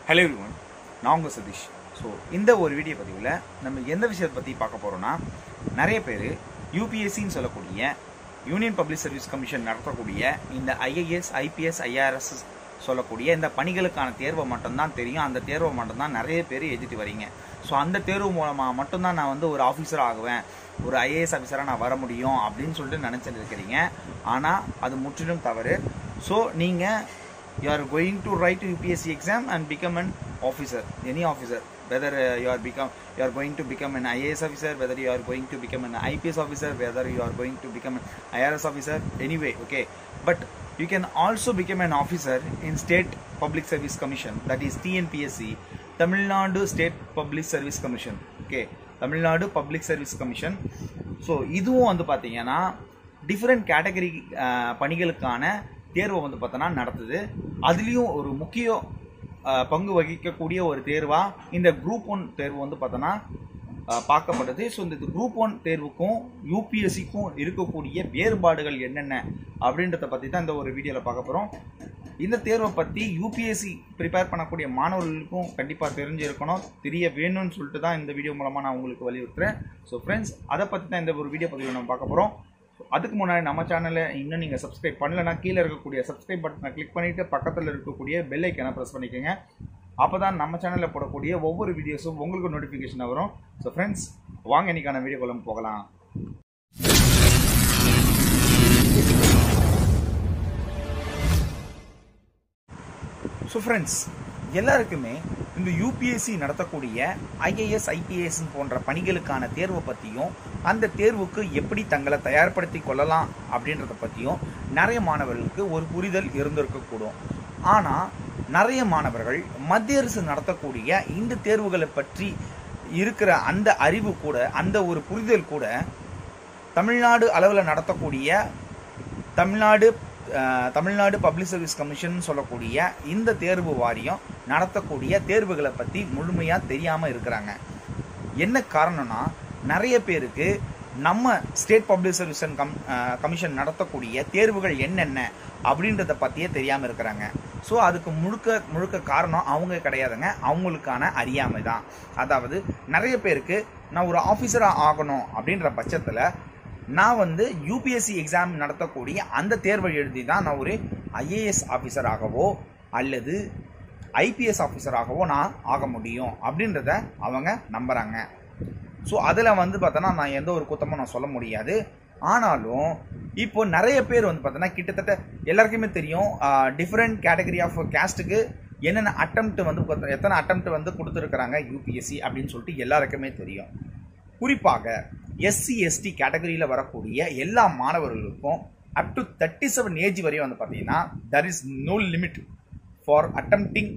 Hello everyone நான் உங்கள் Satish so இந்த ஒரு வீடியோ பதிவில் நம்ம எந்த விஷயத்தை பற்றி பார்க்க போகிறோம்னா நிறைய பேர் யூபிஎஸ்சின்னு சொல்லக்கூடிய யூனியன் பப்ளிக் சர்வீஸ் கமிஷன் நடத்தக்கூடிய இந்த ஐஏஎஸ் ஐபிஎஸ் ஐஆர்எஸ் சொல்லக்கூடிய இந்த பணிகளுக்கான தேர்வை மட்டும்தான் தெரியும் அந்த தேர்வை மட்டும்தான் நிறைய பேர் எழுதிட்டு வரீங்க ஸோ அந்த தேர்வு மூலமாக மட்டும்தான் நான் வந்து ஒரு ஆஃபீஸர் ஆகுவேன் ஒரு ஐஏஎஸ் ஆஃபீஸராக நான் வர முடியும் அப்படின்னு சொல்லிட்டு நினச்சிட்டு இருக்கிறீங்க ஆனால் அது முற்றிலும் தவறு ஸோ நீங்கள் you are going to write UPSC exam and become an officer, any officer. Whether uh, you are become you are going to become an IAS officer, whether you are going to become an IPS officer, whether you are going to become an IRS officer, anyway, okay. But you can also become an officer in State Public Service Commission, that is TNPSC, Tamil Nadu State Public Service Commission, okay. Tamil Nadu public service commission so இதுவும் வந்து பார்த்தீங்கன்னா different category பணிகளுக்கான தேர்வை வந்து பார்த்தோன்னா நடத்துது அதுலேயும் ஒரு முக்கிய அஹ், பங்கு வகிக்கக்கூடிய ஒரு தேர்வாக இந்த குரூப் ஒன் தேர்வு வந்து பார்த்தோன்னா அஹ், பார்க்கப்படுது ஸோ இந்த குரூப் ஒன் தேர்வுக்கும் யூபிஎஸ்சிக்கும் இருக்கக்கூடிய வேறுபாடுகள் என்னென்ன அப்படின்றத பற்றி தான் இந்த ஒரு வீடியோவில் பார்க்க போகிறோம் இந்த தேர்வை பற்றி யூபிஎஸ்சி ப்ரிப்பேர் பண்ணக்கூடிய மாணவர்களுக்கும் கண்டிப்பாக தெரிஞ்சிருக்கணும் தெரிய வேணும்னு சொல்லிட்டு தான் இந்த வீடியோ மூலமாக நான் உங்களுக்கு வலியுறுத்துறேன் ஸோ ஃப்ரெண்ட்ஸ் அதை பற்றி தான் இந்த ஒரு வீடியோ பதிவு நம்ம பார்க்க போகிறோம் அதுக்கு முன்னாடி நம்ம சேனலை இன்னும் நீங்கள் சப்ஸ்கிரைப் பண்ணலைன்னா கீழே இருக்கக்கூடிய சப்ஸ்கிரைப் பட்டனை கிளிக் பண்ணிவிட்டு பக்கத்தில் இருக்கக்கூடிய பெல் ஐக்கனை ப்ரெஸ் பண்ணிக்கோங்க அப்போ தான் நம்ம சேனலில் போடக்கூடிய ஒவ்வொரு வீடியோஸும் உங்களுக்கு நோட்டிஃபிகேஷன் வரும் ஸோ ஃப்ரெண்ட்ஸ் வாங்க இன்னைக்கான வீடியோக்குள்ள போகலாம் ஸோ ஃப்ரெண்ட்ஸ் எல்லாருக்குமே இந்த யூபிஎஸ்சி நடத்தக்கூடிய ஐஏஎஸ் ஐபிஎஸ் போன்ற பணிகளுக்கான தேர்வை பற்றியும் அந்த தேர்வுக்கு எப்படி தங்களை தயார்படுத்தி கொள்ளலாம் அப்படின்றத பற்றியும் நிறைய மாணவர்களுக்கு ஒரு புரிதல் இருந்திருக்கக்கூடும் ஆனால் நிறைய மாணவர்கள் மத்திய அரசு நடத்தக்கூடிய இந்த தேர்வுகளை பற்றி இருக்கிற அந்த அறிவு கூட அந்த ஒரு புரிதல் கூட தமிழ்நாடு அளவில் நடத்தக்கூடிய தமிழ்நாடு அஹ், தமிழ்நாடு பப்ளிக் சர்வீஸ் கமிஷன் சொல்லக்கூடிய இந்த தேர்வு வாரியம் நடத்தக்கூடிய தேர்வுகளை பற்றி முழுமையாக தெரியாமல் இருக்கிறாங்க என்ன காரணம்னா நிறைய பேருக்கு நம்ம ஸ்டேட் பப்ளிக் சர்வீஸ் கம் அஹ், கமிஷன் நடத்தக்கூடிய தேர்வுகள் என்னென்ன அப்படின்றத பற்றியே தெரியாமல் இருக்கிறாங்க ஸோ அதுக்கு முழுக்க முழுக்க காரணம் அவங்க கிடையாதுங்க அவங்களுக்கான அறியாமை தான் அதாவது நிறைய பேருக்கு நான் ஒரு ஆஃபீஸராக ஆகணும் அப்படின்ற பட்சத்தில் நான் வந்து யூபிஎஸ்சி எக்ஸாம் நடத்தக்கூடிய அந்த தேர்வை எழுதி தான் நான் ஒரு ஐஏஎஸ் ஆஃபீஸராகவோ அல்லது ஐபிஎஸ் ஆஃபீஸராகவோ நான் ஆக முடியும் அப்படின்றத அவங்க நம்புகிறாங்க ஸோ அதில் வந்து பார்த்தோன்னா நான் எந்த ஒரு குத்தமும் நான் சொல்ல முடியாது ஆனாலும் இப்போ நிறைய பேர் வந்து பார்த்தோன்னா கிட்டத்தட்ட எல்லாருக்குமே தெரியும் டிஃப்ரெண்ட் கேட்டகரி ஆஃப் கேஸ்ட்டுக்கு என்னென்ன அட்டம்ப்ட் வந்து பாத்தா- எத்தனை அட்டம்ப்ட் வந்து கொடுத்துருக்குறாங்க யூபிஎஸ்சி அப்படின்னு சொல்லிட்டு எல்லாருக்குமே தெரியும் குறிப்பாக எஸ்சி எஸ்டி கேட்டகரியில் வரக்கூடிய எல்லா மாணவர்களுக்கும் up to thirty seven age வரையும் வந்து பார்த்தீங்கன்னா there is no limit for attempting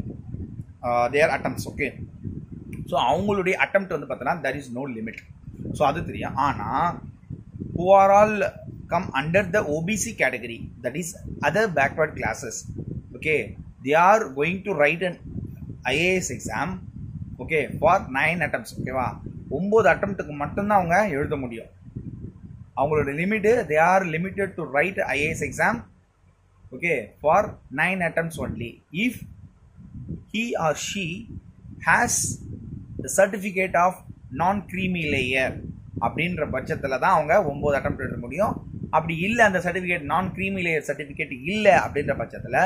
their attempts okay so அவங்களுடைய அட்டம்ப்ட் வந்து பார்த்தோன்னா there is no limit so அது தெரியும் ஆனால் who are all come under the OBC category, that is other backward classes. Okay, they are going to write an IAS exam. Okay, for nine attempts. ஓகேவா ஒம்பது அட்டம்ப்ட்டுக்கு மட்டும்தான் அவங்க எழுத முடியும் அவங்களோட limit they are limited to write IAS exam okay for nine attempts only if he or she has the certificate of நான் creamy layer அப்படின்ற பட்சத்தில் தான் அவங்க ஒம்பது அட்டம் எழுத முடியும் அப்படி இல்லை அந்த சர்டிஃபிகேட் நான் creamy layer சர்டிஃபிகேட் இல்லை அப்படின்ற பட்சத்தில்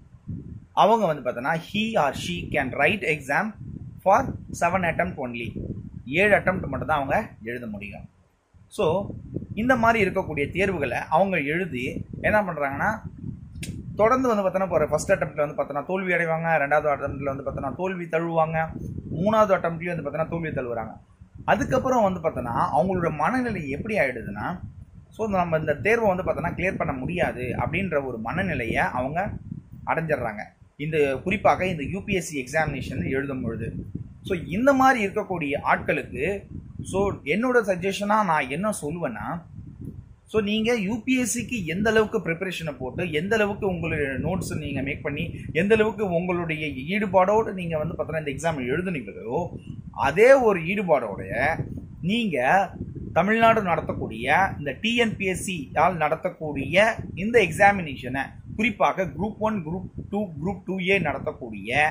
அவங்க வந்து பார்த்தோன்னா he or she can write exam for seven attempt only ஏழு attempt மட்டும் தான் அவங்க எழுத முடியும் ஸோ இந்த மாதிரி இருக்கக்கூடிய தேர்வுகளை அவங்க எழுதி என்ன பண்ணுறாங்கன்னா தொடர்ந்து வந்து பார்த்தோன்னா இப்போ ஃபர்ஸ்ட் அட்டம்ப்ட்ல வந்து பார்த்தோன்னா தோல்வி அடைவாங்க ரெண்டாவது அட்டம்ப்ட்ல வந்து பார்த்தோன்னா தோல்வி தழுவாங்க மூணாவது அட்டம்ப்ட்லயும் வந்து பார்த்தோன்னா தோல்வி தழுவுறாங்க அதுக்கப்புறம் வந்து பார்த்தோன்னா அவங்களோட மனநிலை எப்படி ஆயிடுதுன்னா ஸோ நம்ம இந்த தேர்வை வந்து பார்த்தோன்னா கிளியர் பண்ண முடியாது அப்படின்ற ஒரு மனநிலையை அவங்க அடைஞ்சிடுறாங்க இந்த குறிப்பாக இந்த யூபிஎஸ்சி எக்ஸாமினேஷன் எழுதும் பொழுது ஸோ இந்த மாதிரி இருக்கக்கூடிய ஆட்களுக்கு ஸோ என்னோட சஜஷனாக நான் என்ன சொல்லுவேன்னா ஸோ நீங்கள் யூபிஎஸ்சிக்கு எந்த அளவுக்கு ப்ரிப்பரேஷனை போட்டு எந்த அளவுக்கு உங்களுடைய நோட்ஸ் நீங்கள் மேக் பண்ணி எந்த அளவுக்கு உங்களுடைய ஈடுபாடோடு நீங்கள் வந்து பார்த்தோன்னா இந்த எக்ஸாம் எழுதுனீங்களோ அதே ஒரு ஈடுபாடோடைய நீங்கள் தமிழ்நாடு நடத்தக்கூடிய இந்த டிஎன்பிஎஸ்சி ஆல் நடத்தக்கூடிய இந்த எக்ஸாமினேஷனை குறிப்பாக group one group two group two A நடத்தக்கூடிய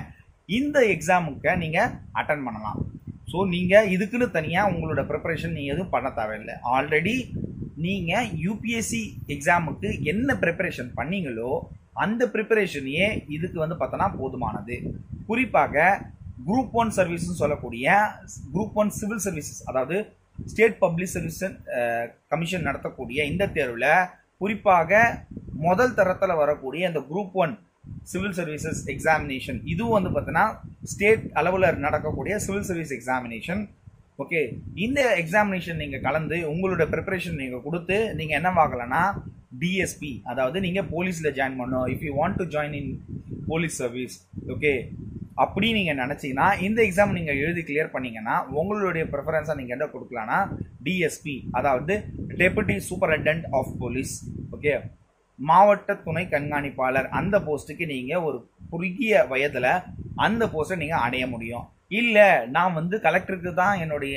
இந்த எக்ஸாமுக்கு நீங்கள் அட்டன் பண்ணலாம் ஸோ நீங்கள் இதுக்குன்னு தனியாக உங்களோட ப்ரிப்பரேஷன் நீங்கள் எதுவும் பண்ண தேவையில்லை ஆல்ரெடி நீங்கள் யூபிஎஸ்சி எக்ஸாமுக்கு என்ன ப்ரிப்பரேஷன் பண்ணீங்களோ அந்த ப்ரிப்பரேஷனையே இதுக்கு வந்து பார்த்தோன்னா போதுமானது குறிப்பாக குரூப் ஒன் சர்வீஸ்னு சொல்லக்கூடிய குரூப் ஒன் சிவில் சர்வீசஸ் அதாவது ஸ்டேட் பப்ளிக் சர்வீஸ் கமிஷன் நடத்தக்கூடிய இந்த தேர்வில் குறிப்பாக முதல் தரத்தில் வரக்கூடிய இந்த group one civil services examination இதுவும் வந்து பார்த்தீங்கன்னா ஸ்டேட் அளவில் நடக்கக்கூடிய சிவில் சர்வீஸ் எக்ஸாமினேஷன் ஓகே இந்த எக்ஸாமினேஷன் நீங்கள் கலந்து உங்களோட ப்ரிப்பரேஷன் நீங்கள் கொடுத்து நீங்கள் என்ன ஆகலைன்னா டிஎஸ்பி அதாவது நீங்கள் போலீஸில் ஜாயின் பண்ணணும் if you want to join in police service okay அப்படி நீங்கள் நினச்சிங்கன்னா இந்த எக்ஸாம் நீங்கள் எழுதி கிளியர் பண்ணீங்கன்னா உங்களுடைய ப்ரிஃபரன்ஸாக நீங்கள் என்ன கொடுக்கலான்னா டிஎஸ்பி அதாவது deputy superintendent of police okay மாவட்ட துணை கண்காணிப்பாளர் அந்த போஸ்ட்டுக்கு நீங்கள் ஒரு குறுகிய வயதில் அந்த போஸ்ட்டை நீங்கள் அடைய முடியும் இல்லை நான் வந்து கலெக்டருக்கு தான் என்னுடைய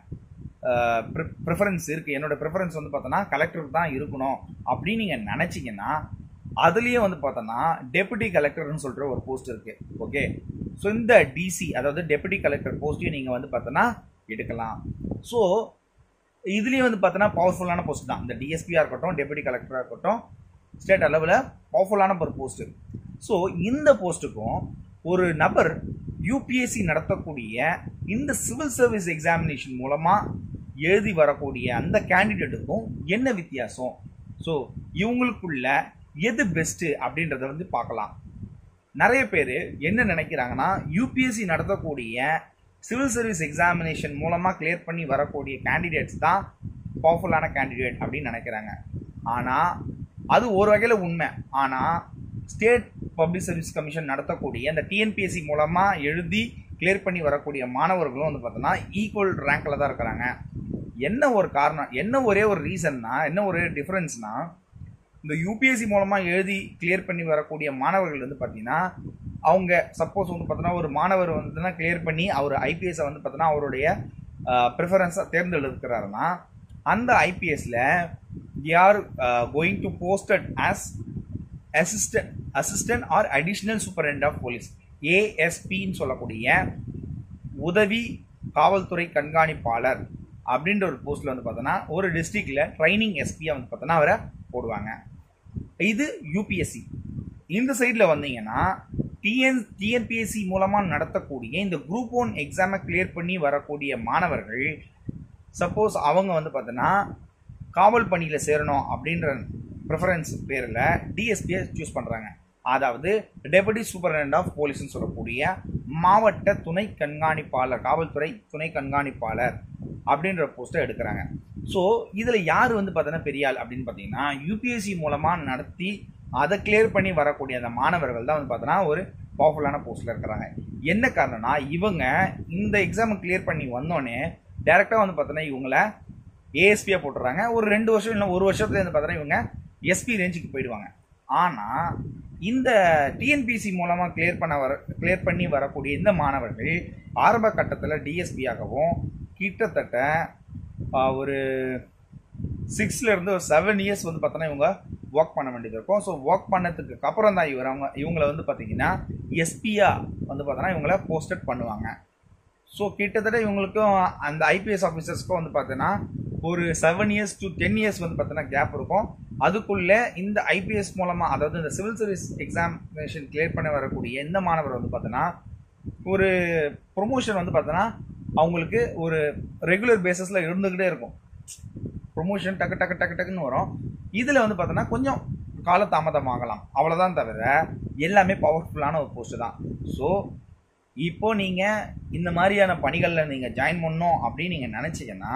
ப்ரிஃபரன்ஸ் இருக்குது என்னோட ப்ரிஃபரன்ஸ் வந்து பார்த்தோன்னா கலெக்டருக்கு தான் இருக்கணும் அப்படின்னு நீங்கள் நினச்சிங்கன்னா அதுலேயே வந்து பார்த்தோன்னா டெபுட்டி கலெக்டர்னு சொல்கிற ஒரு போஸ்ட் இருக்குது ஓகே ஸோ இந்த டிசி அதாவது டெபுட்டி கலெக்டர் போஸ்ட்டையும் நீங்கள் வந்து பார்த்தோன்னா எடுக்கலாம் ஸோ இதுலேயும் வந்து பார்த்தோன்னா பவர்ஃபுல்லான போஸ்ட் தான் இந்த டிஎஸ்பியாக இருக்கட்டும் டெபுட்டி கலெக்டராக இருக்கட்டும் ஸ்டேட் அளவில் பவர்ஃபுல்லான ஒரு போஸ்ட்டு ஸோ இந்த போஸ்ட்டுக்கும் ஒரு நபர் யூபிஎஸ்சி நடத்தக்கூடிய இந்த சிவில் சர்வீஸ் எக்ஸாமினேஷன் மூலமாக எழுதி வரக்கூடிய அந்த கேண்டிடேட்டுக்கும் என்ன வித்தியாசம் ஸோ இவங்களுக்குள்ள எது பெஸ்ட்டு அப்படின்றத வந்து பார்க்கலாம் நிறைய பேர் என்ன நினைக்கிறாங்கன்னா யூபிஎஸ்சி நடத்தக்கூடிய சிவில் சர்வீஸ் எக்ஸாமினேஷன் மூலமாக கிளியர் பண்ணி வரக்கூடிய கேண்டிடேட்ஸ் தான் பவர்ஃபுல்லான கேண்டிடேட் அப்படின்னு நினைக்கிறாங்க ஆனால் அது ஒரு வகையில் உண்மை ஆனால் ஸ்டேட் பப்ளிக் சர்வீஸ் கமிஷன் நடத்தக்கூடிய அந்த டிஎன்பிஎஸ்சி மூலமாக எழுதி கிளியர் பண்ணி வரக்கூடிய மாணவர்களும் வந்து பார்த்தோன்னா ஈக்குவல் ரேங்கில் தான் இருக்கிறாங்க என்ன ஒரு காரணம் என்ன ஒரே ஒரு ரீசன்னா என்ன ஒரே டிஃப்ரென்ஸ்னா இந்த யூபிஎஸ்சி மூலமாக எழுதி கிளியர் பண்ணி வரக்கூடிய மாணவர்கள் வந்து பார்த்தீங்கன்னா அவங்க சப்போஸ் வந்து பார்த்தோன்னா ஒரு மாணவர் வந்துன்னா கிளியர் பண்ணி அவர் ஐபிஎஸ்ஸை வந்து பார்த்தோன்னா அவருடைய ப்ரிஃபரன்ஸாக தேர்ந்தெடுக்கிறாருன்னா அந்த ஐபிஎஸ்ல are going to posted as assistant assistant or additional superintendent of police ஏஎஸ்பின்னு சொல்லக்கூடிய உதவி காவல்துறை கண்காணிப்பாளர் அப்படின்ற ஒரு போஸ்ட்டில் வந்து பார்த்தோன்னா ஒரு டிஸ்ட்ரிக்டில் ட்ரைனிங் எஸ்பியாக வந்து பார்த்தோன்னா அவரை போடுவாங்க இது யூபிஎஸ்சி இந்த சைடில் வந்தீங்கன்னா டிஎன் டிஎன்பிஎஸ்சி மூலமாக நடத்தக்கூடிய இந்த குரூப் ஒன் எக்ஸாமை கிளியர் பண்ணி வரக்கூடிய மாணவர்கள் சப்போஸ் அவங்க வந்து பார்த்தோன்னா காவல் பணியில் சேரணும் அப்படின்ற ப்ரிஃபரன்ஸ் பேரில் டிஎஸ்பியை சூஸ் பண்ணுறாங்க அதாவது டெபுட்டி சூப்பரண்ட் ஆஃப் போலீஸ்னு சொல்லக்கூடிய மாவட்ட துணை கண்காணிப்பாளர் காவல்துறை துணை கண்காணிப்பாளர் அப்படின்ற போஸ்ட்டை எடுக்கிறாங்க ஸோ இதில் யார் வந்து பார்த்தோன்னா பெரியாள் அப்படின்னு பார்த்தீங்கன்னா யூபிஎஸ்சி மூலமாக நடத்தி அதை கிளியர் பண்ணி வரக்கூடிய அந்த மாணவர்கள் தான் வந்து பார்த்தோன்னா ஒரு பவர்ஃபுல்லான போஸ்ட்டில் இருக்கிறாங்க என்ன காரணம்னா இவங்க இந்த எக்ஸாமை கிளியர் பண்ணி வந்தோடனே டேரெக்டாக வந்து பார்த்தோன்னா இவங்கள ஏஎஸ்பியாக போட்டுறாங்க ஒரு ரெண்டு வருஷம் இல்லை ஒரு வருஷத்துல வந்து பார்த்தோன்னா இவங்க எஸ்பி ரேஞ்சுக்கு போயிடுவாங்க ஆனால் இந்த டிஎன்பிசி மூலமாக கிளியர் பண்ண வர கிளியர் பண்ணி வரக்கூடிய இந்த மாணவர்கள் ஆரம்ப கட்டத்தில் டிஎஸ்பியாகவும் கிட்டத்தட்ட ஒரு சிக்ஸ்லேருந்து ஒரு செவன் இயர்ஸ் வந்து பார்த்தோன்னா இவங்க ஒர்க் பண்ண வேண்டியது இருக்கும் ஸோ ஒர்க் பண்ணதுக்கு அப்புறம் தான் இவர் அவங்க இவங்களை வந்து பார்த்தீங்கன்னா எஸ்பியாக வந்து பார்த்தோன்னா இவங்கள போஸ்டட் பண்ணுவாங்க ஸோ கிட்டத்தட்ட இவங்களுக்கும் அந்த ஐபிஎஸ் ஆஃபீஸர்ஸ்க்கும் வந்து பார்த்தீங்கன்னா ஒரு seven years to ten years வந்து பார்த்தீங்கன்னா கேப் இருக்கும் அதுக்குள்ளே இந்த ஐபிஎஸ் மூலமாக அதாவது இந்த சிவில் சர்வீஸ் எக்ஸாமினேஷன் கிளியர் பண்ண வரக்கூடிய எந்த மாணவர் வந்து பார்த்தோன்னா ஒரு ப்ரொமோஷன் வந்து பார்த்தோன்னா அவங்களுக்கு ஒரு ரெகுலர் பேசிஸில் இருந்துக்கிட்டே இருக்கும் ப்ரொமோஷன் டக்கு டக்கு டக்கு டக்குன்னு வரும் இதில் வந்து பார்த்தோன்னா கொஞ்சம் காலதாமதமாகலாம் அவ்வளோதான் தவிர எல்லாமே பவர்ஃபுல்லான ஒரு போஸ்ட் தான் ஸோ இப்போ நீங்கள் இந்த மாதிரியான பணிகளில் நீங்கள் ஜாயின் பண்ணணும் அப்படின்னு நீங்கள் நினச்சிங்கன்னா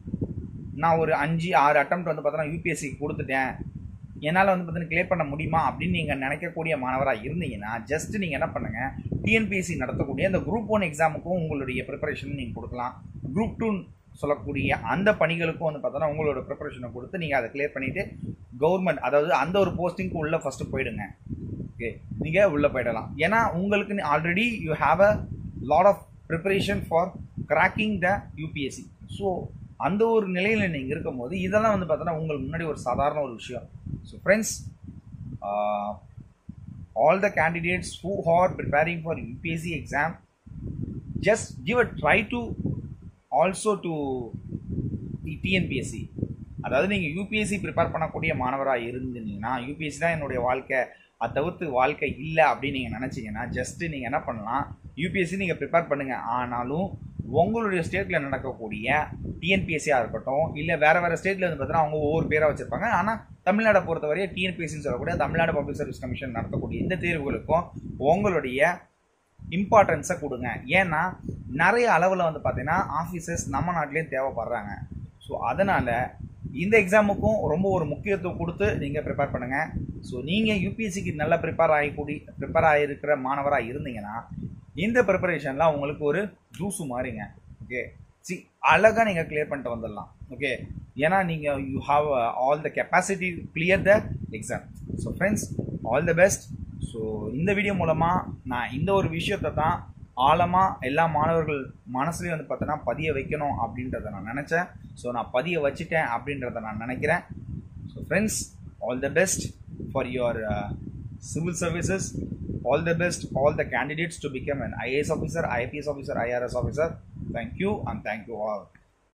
நான் ஒரு அஞ்சு ஆறு அட்டம் வந்து பார்த்தோன்னா யூபிஎஸ்சிக்கு கொடுத்துட்டேன் என்னால் வந்து பார்த்தீங்கன்னா கிளியர் பண்ண முடியுமா அப்படின்னு நீங்கள் நினைக்கக்கூடிய மாணவராக இருந்தீங்கன்னா ஜஸ்ட் நீங்கள் என்ன பண்ணுங்கள் டிஎன்பிஎஸ்சி நடத்தக்கூடிய அந்த குரூப் ஒன் எக்ஸாமுக்கும் உங்களுடைய ப்ரிப்பரேஷன் நீங்கள் கொடுக்கலாம் குரூப் டூ சொல்லக்கூடிய அந்த பணிகளுக்கும் வந்து பார்த்தோன்னா உங்களோட ப்ரிப்பரேஷனை கொடுத்து நீங்கள் அதை கிளியர் பண்ணிவிட்டு கவர்மெண்ட் அதாவது அந்த ஒரு போஸ்டிங்க்கு உள்ளே ஃபஸ்ட்டு போயிடுங்க ஓகே நீங்கள் உள்ளே போயிடலாம் ஏன்னா உங்களுக்கு already you have a lot of preparation for cracking the UPSC so அந்த ஒரு நிலையில் நீங்கள் இருக்கும்போது இதெல்லாம் வந்து பார்த்தோன்னா உங்களுக்கு முன்னாடி ஒரு சாதாரண ஒரு விஷயம் so friends all the candidates who are preparing for UPSC exam just give a try to also to the TNPSC அதாவது நீங்கள் யூபிஎஸ்சி ப்ரிப்பேர் பண்ணக்கூடிய மாணவராக இருந்தீங்கன்னா யூபிஎஸ்சி தான் என்னுடைய வாழ்க்கை அதை தவிர்த்து வாழ்க்கை இல்லை அப்படின்னு நீங்கள் நினச்சிங்கன்னா ஜஸ்ட்டு நீங்கள் என்ன பண்ணலாம் யூபிஎஸ்சி நீங்கள் ப்ரிப்பேர் பண்ணுங்கள் ஆனாலும் உங்களுடைய ஸ்டேட்டில் நடக்கக்கூடிய டிஎன்பிஎஸ்சியாக இருக்கட்டும் இல்லை வேறு வேறு ஸ்டேட்டில் வந்து பார்த்தீங்கன்னா அவங்க ஒவ்வொரு பேராக வச்சுருப்பாங்க ஆனால் தமிழ்நாடை பொறுத்தவரையே டிஎன்பிஎஸ்சின்னு சொல்லக்கூடிய தமிழ்நாடு பப்ளிக் சர்வீஸ் கமிஷன் நடத்தக்கூடிய இந்த தேர்வுகளுக்கும் உங்களுடைய இம்பார்ட்டன்ஸை கொடுங்க ஏன்னா நிறைய அளவில் வந்து பார்த்தீங்கன்னா ஆஃபீஸர்ஸ் நம்ம நாட்டிலேயும் தேவைப்படுறாங்க ஸோ அதனால் இந்த எக்ஸாமுக்கும் ரொம்ப ஒரு முக்கியத்துவம் கொடுத்து நீங்கள் ப்ரிப்பேர் பண்ணுங்கள் ஸோ நீங்கள் யூபிஎஸ்சிக்கு நல்லா ப்ரிப்பேர் ஆகிக்கூடி ப்ரிப்பேர் ஆகிருக்கிற மாணவராக இருந்தீங்கன்னா இந்த ப்ரிப்பரேஷன்லாம் உங்களுக்கு ஒரு ஜூஸு மாதிரிங்க ஓகே சி அழகாக நீங்கள் கிளியர் பண்ணிட்டு வந்துடலாம் ஓகே ஏன்னா நீங்கள் you have all the capacity clear the exam so friends all the best so இந்த வீடியோ மூலமாக நான் இந்த ஒரு விஷயத்தை தான் ஆழமாக எல்லா மாணவர்கள் மனசுலேயும் வந்து பார்த்தோன்னா பதிய வைக்கணும் அப்படின்றத நான் நினச்சேன் ஸோ நான் பதிய வச்சுட்டேன் அப்படின்றத நான் நினைக்கிறேன் so friends all the best for your civil services all the best all the candidates to become an ias officer ips officer irs officer thank you and thank you all